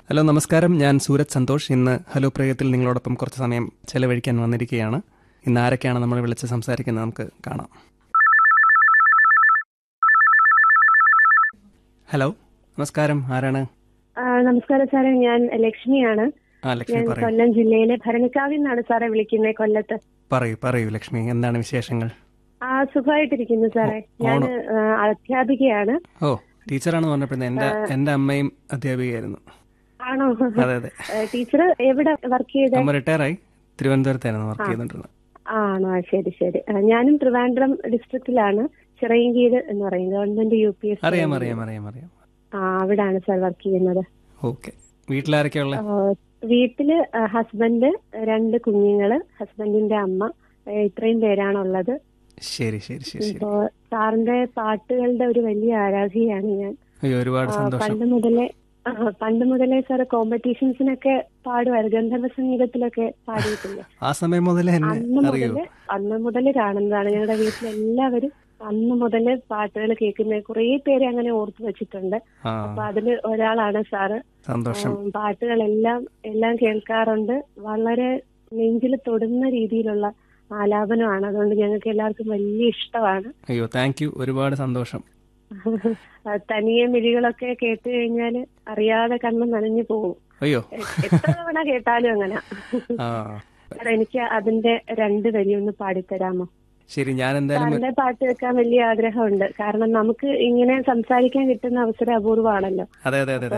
Hello നമസ്കാരം ഞാൻ സൂരജ് സന്തോഷ് ഇന്ന് ഹലോ പ്രയോഗത്തിൽ നിങ്ങളോടൊപ്പം കുറച്ച് സമയം ചെലവഴിക്കാൻ വന്നിരിക്കുകയാണ് ഇന്ന് ആരൊക്കെയാണ് നമ്മൾ വിളിച്ച് സംസാരിക്കുന്നത് നമുക്ക് കാണാം ഹലോ നമസ്കാരം ആരാണ് ആ, നമസ്കാരം സാറേ ഞാൻ ലക്ഷ്മിയാണ് ആ ലക്ഷ്മി ഞാൻ പറയൂ കൊല്ലം ജില്ലയിലെ ഭരണിക്കാവിൽ നിന്നാണ് സാറേ വിളിക്കുന്നത് കൊല്ലത്ത് പറയൂ പറയൂ ലക്ഷ്മി എന്താണ് വിശേഷങ്ങൾ ആ സുഖമായിട്ടിരിക്കുന്നു സാറേ ഞാൻ ഓണോ. അധ്യാപികയാണ് ഓ ടീച്ചറാണെന്ന് പറഞ്ഞപ്പോൾ എൻ്റെ എൻ്റെ അമ്മയും അധ്യാപികയായിരുന്നു ആണോ അതെ അതെ ടീച്ചർ എവിടെ വർക്ക് ചെയ്ത അമ്മ റിട്ടയറായി തിരുവനന്തപുരത്തായിരുന്നു വർക്ക് ചെയ്തുകൊണ്ടിരുന്നത് ആണോ ആ, ശരി ശരി ആ, ഞാനും ട്രിവാൻഡ്രം ഡിസ്ട്രിക്റ്റിലാണ് ചിറയൻകീഴ് എന്ന് പറയും ഗവൺമെന്റ് യു പി എസ് അറിയാം അറിയാം അറിയാം അറിയാം ആ അവിടാണ് സാർ വർക്ക് ചെയ്യുന്നത് ഓക്കെ വീട്ടിലാരൊക്കെയുള്ള ആ, വീട്ടില് ഹസ്ബൻഡ് രണ്ട് കുഞ്ഞുങ്ങള് ഹസ്ബൻഡിന്റെ അമ്മ ഏ, ഇത്രയും പേരാണുള്ളത് ശരി ശരി ശരി ശരി ഇപ്പോ സാറിന്റെ പാട്ടുകളുടെ ഒരു വലിയ ആരാധികയാണ് ഞാൻ അയ്യോ ഒരുപാട് ആ, സന്തോഷം പണ്ട് മുതലേ ആ, പണ്ട് മുതലേ സാർ കോമ്പറ്റീഷൻസിനൊക്കെ പാടുമായിരുന്നു ഗന്ധർവ സംഗീതത്തിലൊക്കെ പാടിയിട്ടില്ലേ ആ സമയം മുതലേ എന്നെ അന്ന് അറിയൂ മുതല് അന്ന് മുതല് കാണുന്നതാണ് ഞങ്ങളുടെ വീട്ടിലെല്ലാവരും അന്ന് മുതല് പാട്ടുകൾ കേൾക്കുന്ന കുറേ പേരെ അങ്ങനെ ഓർത്തു വെച്ചിട്ടുണ്ട് ആ അപ്പൊ അതില് ഒരാളാണ് സാറ് സന്തോഷം ഉം, പാട്ടുകളെല്ലാം എല്ലാം കേൾക്കാറുണ്ട് വളരെ നെഞ്ചിൽ തൊടുന്ന രീതിയിലുള്ള ആലാപനമാണ് അതുകൊണ്ട് ഞങ്ങൾക്ക് എല്ലാവർക്കും വലിയ ഇഷ്ടമാണ് അയ്യോ താങ്ക് യു ഒരുപാട് സന്തോഷം ആ, തനിയെ മിഴികളൊക്കെ കേട്ട് കഴിഞ്ഞാൽ അറിയാതെ കണ്ണ് നനഞ്ഞു പോകും അയ്യോ എ- എത്ര തവണ കേട്ടാലും അങ്ങനെ ആ സാർ, എനിക്ക് അതിന്റെ രണ്ട് വരി ഒന്ന് പാടിത്തരാമോ ശരി ഞാൻ എന്തായാലും സാറിന്റെ പാട്ട് കേൾക്കാൻ വലിയ ആഗ്രഹമുണ്ട് കാരണം നമുക്ക് ഇങ്ങനെ സംസാരിക്കാൻ കിട്ടുന്ന അവസരം അപൂർവമാണല്ലോ അതെ അതെ അതെ അതെ